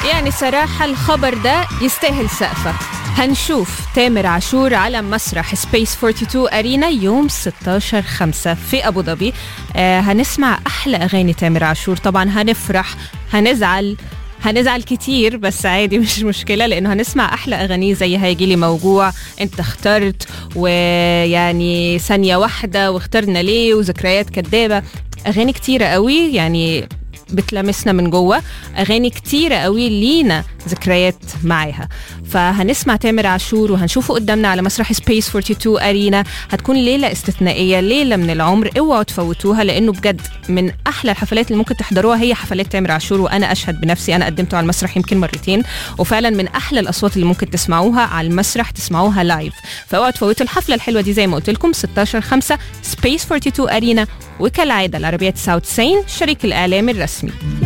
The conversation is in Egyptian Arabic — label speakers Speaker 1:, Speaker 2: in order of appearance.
Speaker 1: يعني صراحة الخبر ده يستاهل سقفة هنشوف تامر عاشور على مسرح سبيس 42 أرينا يوم 16 5 في أبو ظبي آه هنسمع أحلى أغاني تامر عاشور طبعا هنفرح هنزعل هنزعل كتير بس عادي مش مشكلة لأنه هنسمع أحلى أغانيه زي هيجيلي موجوع أنت اخترت ويعني ثانية واحدة واخترنا ليه وذكريات كدابة أغاني كتيرة قوي يعني بتلامسنا من جوه اغاني كتيره قوي لينا ذكريات معاها فهنسمع تامر عاشور وهنشوفه قدامنا على مسرح سبيس 42 ارينا هتكون ليله استثنائيه ليله من العمر اوعوا تفوتوها لانه بجد من احلى الحفلات اللي ممكن تحضروها هي حفلات تامر عاشور وانا اشهد بنفسي انا قدمته على المسرح يمكن مرتين وفعلا من احلى الاصوات اللي ممكن تسمعوها على المسرح تسمعوها لايف فاوعوا تفوتوا الحفله الحلوه دي زي ما قلت لكم 16 5 سبيس 42 ارينا وكالعاده العربيه 99 شريك الاعلام الرسمي